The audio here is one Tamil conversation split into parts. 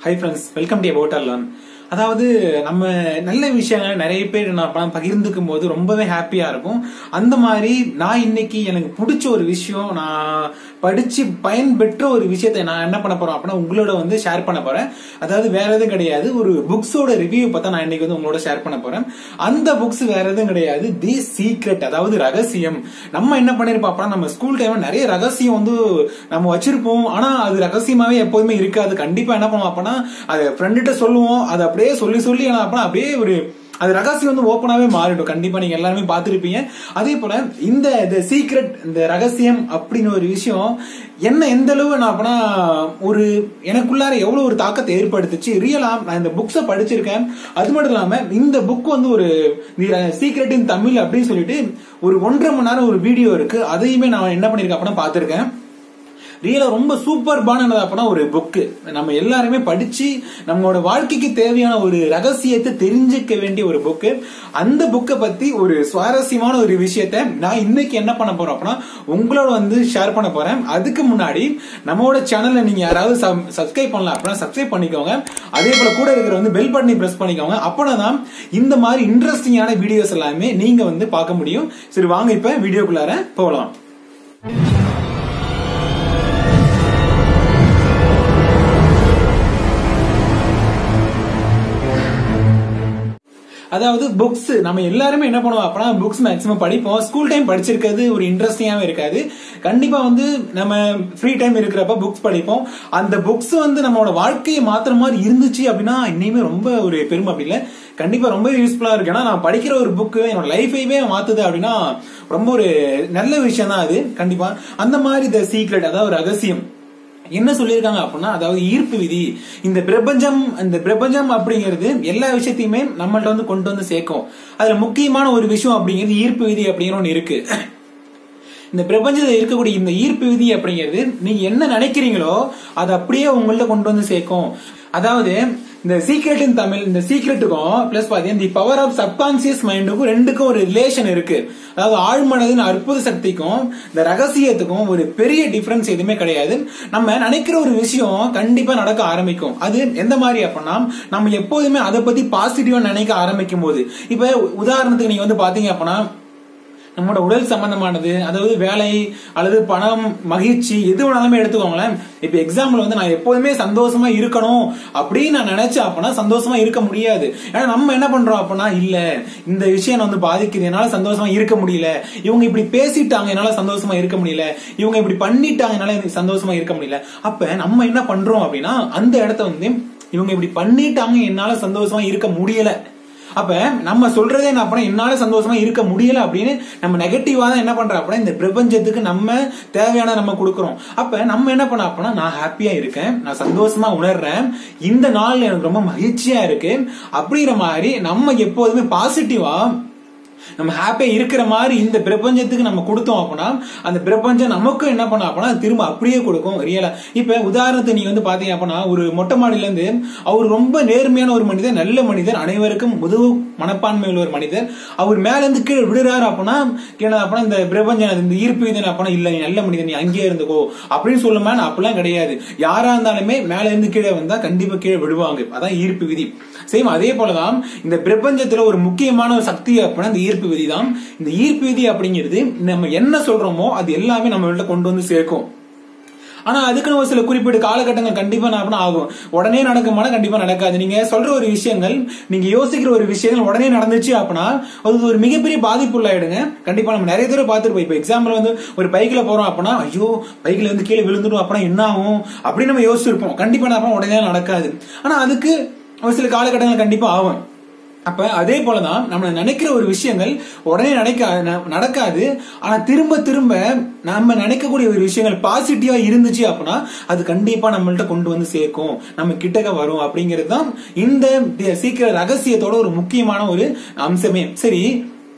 high friends welcome to about learn அதாவது நம்ம நல்ல விஷயங்களை நிறைய பேர் நான் ப- பகிர்ந்துக்கும் போது ரொம்பவே ஹாப்பியா இருக்கும் அந்த மாதிரி நான் இன்னைக்கு எனக்கு பிடிச்ச ஒரு விஷயம் நான் படிச்சு பயன் பெற்ற ஒரு விஷயத்தை நான் என்ன பண்ண போறேன் அப்படின்னா உங்களோட வந்து ஷேர் பண்ண போறேன் அதாவது வேற எதுவும் கிடையாது ஒரு புக்ஸோட ரிவ்யூ பார்த்தா நான் இன்னைக்கு வந்து உங்களோட ஷேர் பண்ண போறேன் அந்த புக்ஸ் வேற எதுவும் கிடையாது தி சீக்ரெட் அதாவது ரகசியம் நம்ம என்ன பண்ணிருப்போம் அப்படின்னா நம்ம ஸ்கூல் டைம்ல நிறைய ரகசியம் வந்து நம்ம வச்சிருப்போம் ஆனா அது ரகசியமாவே எப்போதுமே இருக்காது கண்டிப்பா என்ன பண்ணுவோம் அப்படின்னா அது ஃப்ரெண்ட்கிட்ட சொல்லுவோம் அது அப்படியே சொல்லி சொல்லி என்ன அப்படின்னா அப்படியே ஒரு அது ரகசியம் வந்து ஓப்பனாவே மாறிடும் கண்டிப்பா நீங்க எல்லாருமே பார்த்திருப்பீங்க அதே போல இந்த சீக்ரெட் இந்த ரகசியம் அப்படின்னு ஒரு விஷயம் என்ன எந்த அளவு நான் அப்படின்னா ஒரு எனக்குள்ளார எவ்வளவு ஒரு தாக்கத்தை ஏற்படுத்துச்சு ரியலா நான் இந்த புக்ஸை படிச்சிருக்கேன் அது மட்டும் இல்லாம இந்த புக் வந்து ஒரு சீக்ரெட் இன் தமிழ் அப்படின்னு சொல்லிட்டு ஒரு ஒன்றரை மணி நேரம் ஒரு வீடியோ இருக்கு அதையுமே நான் என்ன பண்ணிருக்கேன் அப்படின்னா பார்த்திருக்கேன் ரியலா ரொம்ப சூப்பர்பானது அப்படின்னா ஒரு புக்கு நம்ம எல்லாருமே படிச்சு நம்மளோட வாழ்க்கைக்கு தேவையான ஒரு ரகசியத்தை தெரிஞ்சுக்க வேண்டிய ஒரு புக்கு அந்த புக்கை பத்தி ஒரு சுவாரஸ்யமான ஒரு விஷயத்த நான் இன்னைக்கு என்ன பண்ண போறேன் அப்படின்னா உங்களோட வந்து ஷேர் பண்ண போறேன் அதுக்கு முன்னாடி நம்மளோட சேனல்ல நீங்க யாராவது சப்ஸ்கிரைப் பண்ணலாம் அப்படின்னா சப்ஸ்கிரைப் பண்ணிக்கோங்க அதே போல கூட இருக்கிற வந்து பெல் பட்டனை பிரஸ் பண்ணிக்கோங்க அப்பனா தான் இந்த மாதிரி இன்ட்ரெஸ்டிங்கான வீடியோஸ் எல்லாமே நீங்க வந்து பார்க்க முடியும் சரி வாங்க இப்ப வீடியோக்குள்ளார போகலாம் அதாவது புக்ஸ் நம்ம எல்லாருமே என்ன பண்ணுவோம் அப்படின்னா புக்ஸ் மேக்ஸிமம் படிப்போம் ஸ்கூல் டைம் படிச்சிருக்கிறது ஒரு இன்ட்ரெஸ்டிங்காவே இருக்காது கண்டிப்பா வந்து நம்ம ஃப்ரீ டைம் இருக்கிறப்ப புக்ஸ் படிப்போம் அந்த புக்ஸ் வந்து நம்மளோட வாழ்க்கையை மாத்துற மாதிரி இருந்துச்சு அப்படின்னா இன்னையுமே ரொம்ப ஒரு பெருமை அப்படி இல்லை கண்டிப்பா ரொம்ப யூஸ்ஃபுல்லா இருக்கு ஏன்னா நான் படிக்கிற ஒரு புக்கு என்னோட லைஃபைவே மாத்துது அப்படின்னா ரொம்ப ஒரு நல்ல விஷயம் தான் அது கண்டிப்பா அந்த மாதிரி த சீக்ரெட் அதாவது ரகசியம் என்ன சொல்லியிருக்காங்க அப்படின்னா அதாவது ஈர்ப்பு விதி இந்த பிரபஞ்சம் இந்த பிரபஞ்சம் அப்படிங்கிறது எல்லா விஷயத்தையுமே நம்மள்ட்ட வந்து கொண்டு வந்து சேர்க்கும் அதுல முக்கியமான ஒரு விஷயம் அப்படிங்கிறது ஈர்ப்பு விதி அப்படிங்கிற ஒன்று இருக்கு இந்த பிரபஞ்சத்தில் இருக்கக்கூடிய இந்த ஈர்ப்பு விதி அப்படிங்கிறது நீங்க என்ன நினைக்கிறீங்களோ அது அப்படியே உங்கள்ட்ட கொண்டு வந்து சேர்க்கும் அதாவது இந்த சீக்ரெட் இன் தமிழ் இந்த சீக்ரெட்டுக்கும் பிளஸ் பாத்தீங்கன்னா தி பவர் ஆஃப் சப்கான்சியஸ் மைண்டுக்கும் ரெண்டுக்கும் ஒரு ரிலேஷன் இருக்கு அதாவது ஆழ்மனதின் அற்புத சக்திக்கும் இந்த ரகசியத்துக்கும் ஒரு பெரிய டிஃபரன்ஸ் எதுவுமே கிடையாது நம்ம நினைக்கிற ஒரு விஷயம் கண்டிப்பா நடக்க ஆரம்பிக்கும் அது எந்த மாதிரி அப்படின்னா நம்ம எப்போதுமே அதை பத்தி பாசிட்டிவா நினைக்க ஆரம்பிக்கும் போது இப்ப உதாரணத்துக்கு நீங்க வந்து பாத்தீங்க அப்படின்னா நம்மளோட உடல் சம்பந்தமானது அதாவது வேலை அல்லது பணம் மகிழ்ச்சி எது வேணாலுமே எடுத்துக்கோங்களேன் இப்ப எக்ஸாம்பிள் வந்து நான் எப்போதுமே சந்தோஷமா இருக்கணும் அப்படின்னு நான் நினைச்சேன் அப்படின்னா சந்தோஷமா இருக்க முடியாது ஏன்னா நம்ம என்ன பண்றோம் அப்படின்னா இல்ல இந்த விஷயம் வந்து பாதிக்குது என்னால சந்தோஷமா இருக்க முடியல இவங்க இப்படி பேசிட்டாங்க என்னால சந்தோஷமா இருக்க முடியல இவங்க இப்படி பண்ணிட்டாங்க என்னால எனக்கு சந்தோஷமா இருக்க முடியல அப்ப நம்ம என்ன பண்றோம் அப்படின்னா அந்த இடத்த வந்து இவங்க இப்படி பண்ணிட்டாங்க என்னால சந்தோஷமா இருக்க முடியல அப்ப நம்ம சொல்றதே என்ன அப்படின்னா என்னால சந்தோஷமா இருக்க முடியல அப்படின்னு நம்ம நெகட்டிவா தான் என்ன பண்றோம் அப்படின்னா இந்த பிரபஞ்சத்துக்கு நம்ம தேவையான நம்ம கொடுக்கறோம் அப்ப நம்ம என்ன பண்ண அப்படின்னா நான் ஹாப்பியா இருக்கேன் நான் சந்தோஷமா உணர்றேன் இந்த நாள் எனக்கு ரொம்ப மகிழ்ச்சியா இருக்கு அப்படிங்கிற மாதிரி நம்ம எப்போதுமே பாசிட்டிவா நம்ம ஹாப்பியா இருக்கிற மாதிரி இந்த பிரபஞ்சத்துக்கு நம்ம கொடுத்தோம் அப்படின்னா அந்த பிரபஞ்சம் நமக்கும் என்ன பண்ணும் அப்படின்னா திரும்ப அப்படியே கொடுக்கும் ரியலா இப்ப உதாரணத்துக்கு நீங்க வந்து பாத்தீங்க அப்படின்னா ஒரு மொட்டை மாடியில இருந்து அவர் ரொம்ப நேர்மையான ஒரு மனிதர் நல்ல மனிதர் அனைவருக்கும் உதவு மனப்பான்மை உள்ள ஒரு மனிதர் அவர் மேல இருந்து கீழே விடுறாரு அப்படின்னா கீழே அப்படின்னா இந்த பிரபஞ்சம் இந்த ஈர்ப்பு இதன் அப்படின்னா இல்ல நீ நல்ல மனிதன் நீ அங்கேயே இருந்துக்கோ அப்படின்னு சொல்லுமா அப்படிலாம் கிடையாது யாரா இருந்தாலுமே மேல இருந்து கீழே வந்தா கண்டிப்பா கீழே விடுவாங்க அதான் ஈர்ப்பு விதி சேம் அதே போலதான் இந்த பிரபஞ்சத்துல ஒரு முக்கியமான ஒரு சக்தி அப்படின்னா இந்த ஈர்ப்பு விதி தான் இந்த ஈர்ப்பு விதி அப்படிங்கிறது நம்ம என்ன சொல்றோமோ அது எல்லாமே நம்மள்ட்ட கொண்டு வந்து சேர்க்கும் ஆனா அதுக்குன்னு ஒரு சில குறிப்பிட்ட காலகட்டங்கள் கண்டிப்பா நான் ஆகும் உடனே நடக்குமானா கண்டிப்பா நடக்காது நீங்க சொல்ற ஒரு விஷயங்கள் நீங்க யோசிக்கிற ஒரு விஷயங்கள் உடனே நடந்துச்சு அப்படின்னா அது ஒரு மிகப்பெரிய பாதிப்பு உள்ளாயிடுங்க கண்டிப்பா நம்ம நிறைய தடவை பார்த்துருப்போம் இப்ப எக்ஸாம்பிள் வந்து ஒரு பைக்ல போறோம் அப்படின்னா ஐயோ பைக்ல வந்து கீழே விழுந்துடும் அப்படின்னா என்ன ஆகும் அப்படின்னு நம்ம யோசிச்சிருப்போம் கண்டிப்பா நான் உடனே நடக்காது ஆனா அதுக்கு ஒரு சில காலகட்டங்கள் கண்டிப்பா ஆகும் அப்ப அதே போலதான் நம்ம நினைக்கிற ஒரு விஷயங்கள் உடனே நடக்க நடக்காது ஆனா திரும்ப திரும்ப நம்ம நினைக்கக்கூடிய ஒரு விஷயங்கள் பாசிட்டிவா இருந்துச்சு அப்படின்னா அது கண்டிப்பா நம்மள்ட்ட கொண்டு வந்து சேர்க்கும் நம்ம கிட்டக்க வரும் அப்படிங்கிறது தான் இந்த சீக்கிர ரகசியத்தோட ஒரு முக்கியமான ஒரு அம்சமே சரி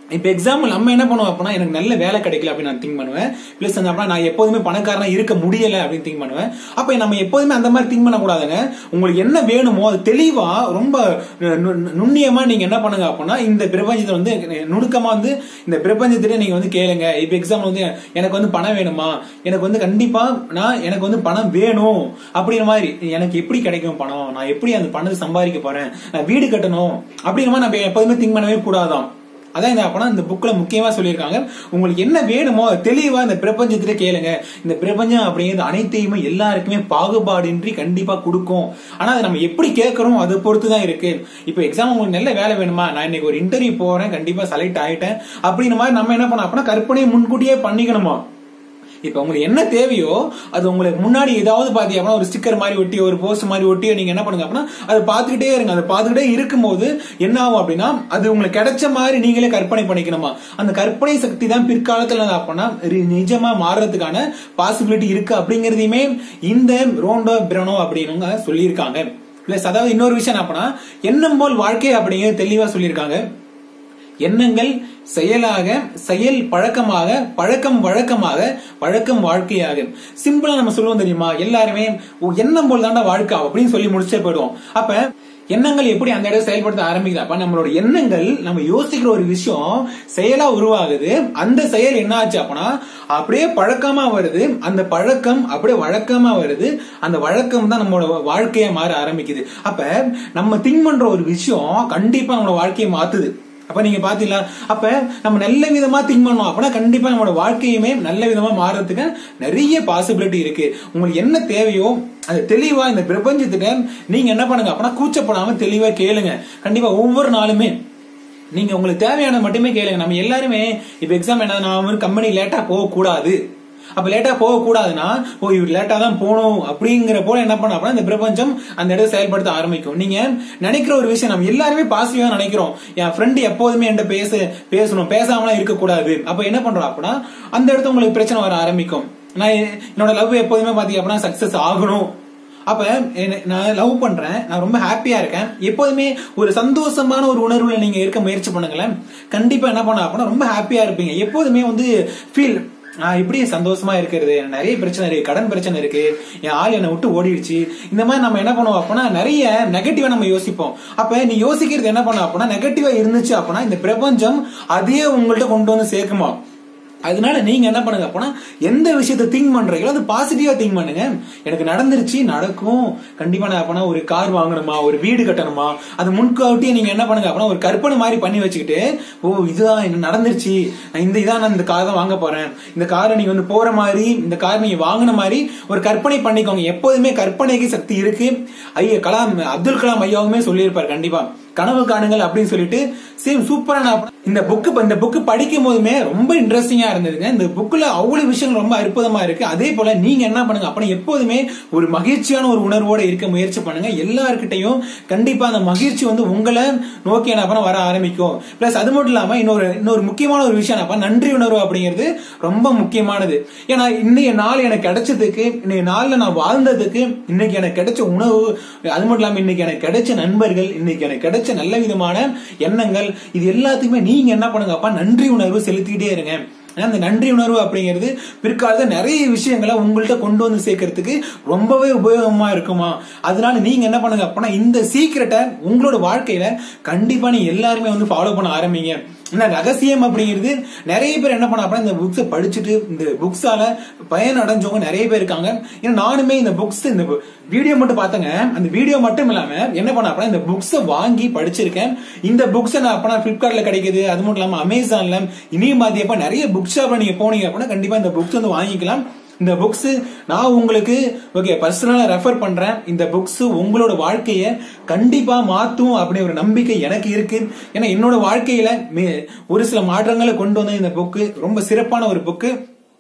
இப்ப எக்ஸாம்பிள் நம்ம என்ன பண்ணுவோம் அப்படின்னா எனக்கு நல்ல வேலை கிடைக்கல அப்படின்னு நான் திங்க் பண்ணுவேன் பிளஸ் வந்து அப்படின்னா நான் எப்போதுமே பணக்காரனா இருக்க முடியல அப்படின்னு திங்க் பண்ணுவேன் அப்ப நம்ம எப்போதுமே அந்த மாதிரி திங்க் பண்ணக்கூடாதுங்க உங்களுக்கு என்ன வேணுமோ அது தெளிவா ரொம்ப நு- நு- நுண்ணியமா நீங்க என்ன பண்ணுங்க அப்படின்னா இந்த பிரபஞ்சத்தை வந்து நுணுக்கமா வந்து இந்த பிரபஞ்சத்திட்ட நீங்க வந்து கேளுங்க இப்ப எக்ஸாம்பிள் வந்து எனக்கு வந்து பணம் வேணுமா எனக்கு வந்து கண்டிப்பா நான் எனக்கு வந்து பணம் வேணும் அப்படிங்கிற மாதிரி எனக்கு எப்படி கிடைக்கும் பணம் நான் எப்படி அந்த பணத்தை சம்பாதிக்க போறேன் நான் வீடு கட்டணும் அப்படிங்கிற மாதிரி நம்ம எப்போதுமே திங்க் பண்ணவே கூடாதாம் அதான் இந்த அப்பனா இந்த புக்ல முக்கியமா சொல்லியிருக்காங்க உங்களுக்கு என்ன வேணுமோ அதை தெளிவா இந்த பிரபஞ்சத்திலே கேளுங்க இந்த பிரபஞ்சம் அப்படிங்கிறது அனைத்தையுமே எல்லாருக்குமே பாகுபாடின்றி கண்டிப்பா கொடுக்கும் ஆனா அதை நம்ம எப்படி கேட்கறோம் அதை பொறுத்து தான் இருக்கு இப்போ எக்ஸாம் உங்களுக்கு நல்ல வேலை வேணுமா நான் இன்னைக்கு ஒரு இன்டர்வியூ போறேன் கண்டிப்பா செலக்ட் ஆயிட்டேன் அப்படின்ற மாதிரி நம்ம என்ன பண்ணோம் அப்படின்னா கற்பனையை முன்கூட்டியே பண்ணிக்கணுமா இப்ப உங்களுக்கு என்ன தேவையோ அது உங்களுக்கு முன்னாடி ஏதாவது பாத்தீங்க அப்படின்னா ஒரு ஸ்டிக்கர் மாதிரி ஒட்டி ஒரு போஸ்ட் மாதிரி ஒட்டி நீங்க என்ன பண்ணுங்க அப்படின்னா அதை பார்த்துக்கிட்டே இருங்க அதை பார்த்துக்கிட்டே இருக்கும்போது என்ன ஆகும் அப்படின்னா அது உங்களுக்கு கிடைச்ச மாதிரி நீங்களே கற்பனை பண்ணிக்கணுமா அந்த கற்பனை சக்தி தான் பிற்காலத்துல என்ன அப்படின்னா ரி- நிஜமா மாறுறதுக்கான பாசிபிலிட்டி இருக்கு அப்படிங்கறதையுமே இந்த ரோண்டோ பிரனோ அப்படின்னு சொல்லியிருக்காங்க பிளஸ் அதாவது இன்னொரு விஷயம் என்ன அப்படின்னா எண்ணம் போல் வாழ்க்கை அப்படிங்கிறது தெளிவா சொல்லியிருக்காங்க எண்ணங்கள் செயலாக செயல் பழக்கமாக பழக்கம் வழக்கமாக பழக்கம் வாழ்க்கையாக சிம்பிளா நம்ம சொல்லுவோம் தெரியுமா எல்லாருமே "ஓ, எண்ணம் போல் தாண்டா வாழ்க்கை அப்படின்னு சொல்லி முடிச்சே போயிடுவோம் அப்ப எண்ணங்கள் எப்படி அந்த இடத்துல செயல்படுத்த ஆரம்பிக்குது அப்ப நம்மளோட எண்ணங்கள் நம்ம யோசிக்கிற ஒரு விஷயம் செயலா உருவாகுது அந்த செயல் என்ன ஆச்சு அப்படின்னா அப்படியே பழக்கமா வருது அந்த பழக்கம் அப்படியே வழக்கமா வருது அந்த வழக்கம் தான் நம்மளோட வாழ்க்கையா மாற ஆரம்பிக்குது அப்ப நம்ம திங்க் பண்ற ஒரு விஷயம் கண்டிப்பா நம்மளோட வாழ்க்கையை மாத்துது அப்ப நீங்க பாத்தீங்களா அப்ப நம்ம நல்ல விதமா திங்க் பண்ணோம் அப்படின்னா கண்டிப்பா நம்மளோட வாழ்க்கையுமே நல்ல விதமா மாறதுக்கு நிறைய பாசிபிலிட்டி இருக்கு உங்களுக்கு என்ன தேவையோ அது தெளிவா இந்த பிரபஞ்சத்துக்கு நீங்க என்ன பண்ணுங்க அப்படின்னா கூச்சப்படாம தெளிவா கேளுங்க கண்டிப்பா ஒவ்வொரு நாளுமே நீங்க உங்களுக்கு தேவையான மட்டுமே கேளுங்க நம்ம எல்லாருமே இப்ப எக்ஸாம் என்ன நான் வந்து கம்பெனி லேட்டா போக கூடாது அப்ப லேட்டா போக கூடாதுன்னா ஓ இவர் லேட்டா தான் போகணும் அப்படிங்கிற போல என்ன பண்ண அப்படின்னா இந்த பிரபஞ்சம் அந்த இடத்தை செயல்படுத்த ஆரம்பிக்கும் நீங்க நினைக்கிற ஒரு விஷயம் நம்ம எல்லாருமே பாசிட்டிவா நினைக்கிறோம் என் ஃப்ரெண்டு எப்போதுமே என்கிட்ட பேச பேசணும் பேசாமலாம் இருக்கக்கூடாது அப்ப என்ன பண்றோம் அப்படின்னா அந்த இடத்துல உங்களுக்கு பிரச்சனை வர ஆரம்பிக்கும் நான் என்னோட லவ் எப்போதுமே பாத்தீங்க அப்படின்னா சக்சஸ் ஆகணும் அப்ப என்ன- நான் லவ் பண்றேன் நான் ரொம்ப ஹாப்பியா இருக்கேன் எப்போதுமே ஒரு சந்தோஷமான ஒரு உணர்வுல நீங்க இருக்க முயற்சி பண்ணுங்களேன் கண்டிப்பா என்ன பண்ண அப்படின்னா ரொம்ப ஹாப்பியா இருப்பீங்க எப்போதுமே வந்து ஃபீல் நான் இப்படி சந்தோஷமா இருக்கிறது எனக்கு நிறைய பிரச்சனை இருக்கு கடன் பிரச்சனை இருக்கு என் ஆள் என்னை விட்டு ஓடிடுச்சு இந்த மாதிரி நம்ம என்ன பண்ணுவோம் அப்படின்னா நிறைய நெகட்டிவா நம்ம யோசிப்போம் அப்ப நீ யோசிக்கிறது என்ன பண்ண அப்படின்னா நெகட்டிவா இருந்துச்சு அப்படின்னா இந்த பிரபஞ்சம் அதையே உங்கள்ட்ட கொண்டு வந்து சேர்க்குமா அதனால நீங்க என்ன பண்ணுங்க அப்படின்னா எந்த விஷயத்த திங்க் பண்றீங்களோ அது பாசிட்டிவா திங்க் பண்ணுங்க எனக்கு நடந்துருச்சு நடக்கும் கண்டிப்பா நான் அப்படின்னா ஒரு கார் வாங்கணுமா ஒரு வீடு கட்டணுமா அது முன்கூட்டியே நீங்க என்ன பண்ணுங்க அப்படின்னா ஒரு கற்பனை மாதிரி பண்ணி வச்சுக்கிட்டு ஓ இதுதான் எனக்கு நடந்துருச்சு நான் இந்த இதான் நான் இந்த கார் தான் வாங்க போறேன் இந்த காரை நீங்க வந்து போற மாதிரி இந்த கார் நீங்க வாங்கின மாதிரி ஒரு கற்பனை பண்ணிக்கோங்க எப்போதுமே கற்பனைக்கு சக்தி இருக்கு ஐயா கலாம் அப்துல் கலாம் ஐயாவுமே சொல்லியிருப்பார் கண்டிப்பா கனவு காணுங்கள் அப்படின்னு சொல்லிட்டு சேம் சூப்பரா நான் இந்த புக்கு இந்த புக்கு படிக்கும் போதுமே ரொம்ப இன்ட்ரெஸ்டிங்கா இருந்ததுங்க இந்த புக்ல அவ்வளவு விஷயங்கள் ரொம்ப அற்புதமா இருக்கு அதே போல நீங்க என்ன பண்ணுங்க அப்ப எப்போதுமே ஒரு மகிழ்ச்சியான ஒரு உணர்வோட இருக்க முயற்சி பண்ணுங்க எல்லார்கிட்டையும் கண்டிப்பா அந்த மகிழ்ச்சி வந்து உங்களை நோக்கி என்ன பண்ண வர ஆரம்பிக்கும் பிளஸ் அது மட்டும் இல்லாம இன்னொரு இன்னொரு முக்கியமான ஒரு விஷயம் என்ன நன்றி உணர்வு அப்படிங்கிறது ரொம்ப முக்கியமானது ஏன்னா இன்னைய நாள் எனக்கு கிடைச்சதுக்கு இன்னைய நாள்ல நான் வாழ்ந்ததுக்கு இன்னைக்கு எனக்கு கிடைச்ச உணவு அது மட்டும் இல்லாம இன்னைக்கு எனக்கு கிடைச்ச நண்பர்கள் இன்னைக்கு எனக்கு கிடைச்ச நல்ல விதமான எண்ணங்கள் இது எல்லாத்துக்குமே நீங்க என்ன பண்ணுங்க அப்பா நன்றி உணர்வு செலுத்திக்கிட்டே இருங்க ஏன்னா அந்த நன்றி உணர்வு அப்படிங்கிறது பிற்காலத்துல நிறைய விஷயங்களை உங்கள்ட்ட கொண்டு வந்து சேர்க்கறதுக்கு ரொம்பவே உபயோகமா இருக்குமா அதனால நீங்க என்ன பண்ணுங்க அப்படின்னா இந்த சீக்கிரட்டை உங்களோட வாழ்க்கையில கண்டிப்பா நீங்க எல்லாருமே வந்து ஃபாலோ பண்ண ஆரம்பிங்க ஏன்னா ரகசியம் அப்படிங்கிறது நிறைய பேர் என்ன பண்ண அப்படின்னா இந்த புக்ஸை படிச்சுட்டு இந்த புக்ஸால பயன் அடைஞ்சவங்க நிறைய பேர் இருக்காங்க ஏன்னா நானுமே இந்த புக்ஸ் இந்த வீடியோ மட்டும் பார்த்தேங்க அந்த வீடியோ மட்டும் இல்லாம என்ன பண்ண அப்படின்னா இந்த புக்ஸை வாங்கி படிச்சிருக்கேன் இந்த புக்ஸை நான் அப்பனா பிளிப்கார்ட்ல கிடைக்குது அது மட்டும் இல்லாம அமேசான்ல இனியும் பாத்தியப்ப நிறைய புக் ஷாப்ல நீங்க போனீங்க அப்படின்னா கண்டிப்பா இந்த புக்ஸ் வந்து வாங்கிக்கலாம் இந்த புக்ஸ் நான் உங்களுக்கு ஓகே பர்சனலா ரெஃபர் பண்றேன் இந்த புக்ஸ் உங்களோட வாழ்க்கைய கண்டிப்பா மாத்தும் அப்படி ஒரு நம்பிக்கை எனக்கு இருக்கு ஏன்னா என்னோட வாழ்க்கையில மே- ஒரு சில மாற்றங்களை கொண்டு வந்த இந்த புக்கு ரொம்ப சிறப்பான ஒரு புக்கு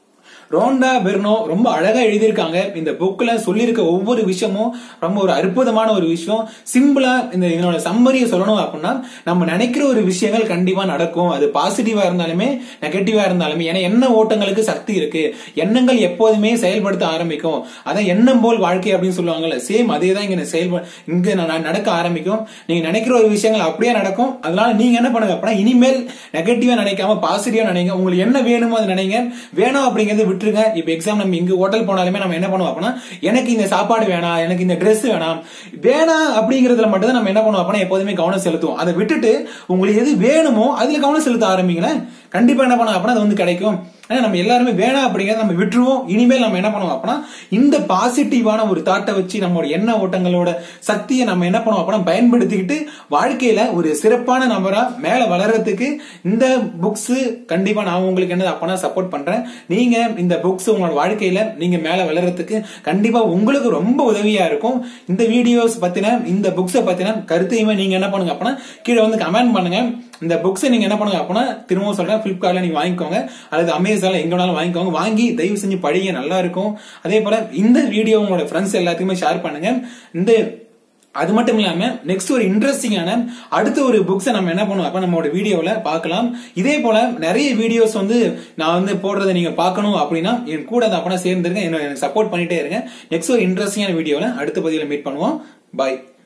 ரோண்டா பெர்னோ ரொம்ப அழகா எழுதியிருக்காங்க இந்த புக்ல சொல்லியிருக்க ஒவ்வொரு விஷயமும் ரொம்ப ஒரு அற்புதமான ஒரு விஷயம் சிம்பிளா இந்த இதனோட சம்மரியை சொல்லணும் அப்படின்னா நம்ம நினைக்கிற ஒரு விஷயங்கள் கண்டிப்பா நடக்கும் அது பாசிட்டிவா இருந்தாலுமே நெகட்டிவா இருந்தாலுமே ஏன்னா எண்ண ஓட்டங்களுக்கு சக்தி இருக்கு எண்ணங்கள் எப்போதுமே செயல்படுத்த ஆரம்பிக்கும் அதான் எண்ணம் போல் வாழ்க்கை அப்படின்னு சொல்லுவாங்கல்ல சேம் அதே தான் இங்க செயல்ப இங்க ந- நடக்க ஆரம்பிக்கும் நீங்க நினைக்கிற ஒரு விஷயங்கள் அப்படியே நடக்கும் அதனால நீங்க என்ன பண்ணுங்க அப்படின்னா இனிமேல் நெகட்டிவா நினைக்காம பாசிட்டிவா நினைங்க உங்களுக்கு என்ன வேணுமோ அதை நினைங்க வேணும் அப்படிங்கறத விட்டுருங்க இப்ப எக்ஸாம் நம்ம இங்க ஹோட்டல் போனாலுமே நம்ம என்ன பண்ணுவோம் அப்படின்னா எனக்கு இந்த சாப்பாடு வேணாம் எனக்கு இந்த Dress வேணாம் வேணாம் அப்படிங்கறதுல மட்டும் தான் நம்ம என்ன பண்ணுவோம் அப்படின்னா எப்போதுமே கவனம் செலுத்துவோம் அதை விட்டுட்டு உங்களுக்கு எது வேணுமோ அதுல கவனம் செலுத்த ஆரம்பிங்களேன் கண்டிப்பா என்ன பண்ணுவோம் அப்படின்னா அது வந்து கிடைக்கும் ஆனா நம்ம எல்லாருமே வேணாம் அப்படிங்கறத நம்ம விட்டுருவோம் இனிமேல் நம்ம என்ன பண்ணுவோம் அப்படின்னா இந்த பாசிட்டிவான ஒரு தாட்டை வச்சு நம்மளோட எண்ண ஓட்டங்களோட சக்தியை நம்ம என்ன பண்ணுவோம் அப்படின்னா பயன்படுத்திக்கிட்டு வாழ்க்கையில ஒரு சிறப்பான நபரா மேல வளர்றதுக்கு இந்த புக்ஸ் கண்டிப்பா நான் உங்களுக்கு என்ன அப்பனா சப்போர்ட் பண்றேன் நீங்க இந்த புக்ஸ் உங்களோட வாழ்க்கையில நீங்க மேல வளர்றதுக்கு கண்டிப்பா உங்களுக்கு ரொம்ப உதவியா இருக்கும் இந்த வீடியோஸ் பத்தின இந்த புக்ஸை பத்தின கருத்தையுமே நீங்க என்ன பண்ணுங்க அப்படின்னா கீழே வந்து கமெண்ட் பண்ணுங்க இந்த புக்ஸை நீங்க என்ன பண்ணுங்க அப்படின்னா திரும்பவும் சொல்றேன் பிளிப்கார்ட்ல நீங்க வாங்கிக்கோங்க அல்லது அமேசான்ல எங்க வேணாலும் வாங்கிக்கோங்க வாங்கி தயவு செஞ்சு படிங்க நல்லா இருக்கும் அதே போல இந்த வீடியோ உங்களோட ஃப்ரெண்ட்ஸ் எல்லாத்துக்குமே ஷேர் பண்ணுங்க இந்த அது மட்டும் இல்லாம நெக்ஸ்ட் ஒரு இன்ட்ரெஸ்டிங்கான அடுத்த ஒரு புக்ஸை நம்ம என்ன பண்ணுவோம் அப்ப நம்மளோட வீடியோல பார்க்கலாம் இதே போல நிறைய வீடியோஸ் வந்து நான் வந்து போடுறதை நீங்க பார்க்கணும் அப்படின்னா என் கூட அதை அப்பனா சேர்ந்துருங்க என்ன- எனக்கு சப்போர்ட் பண்ணிட்டே இருங்க நெக்ஸ்ட் ஒரு இன்ட்ரெஸ்டிங்கான வீடியோல அடுத்த பதிவுல மீட் பண்ணுவோம் பாய்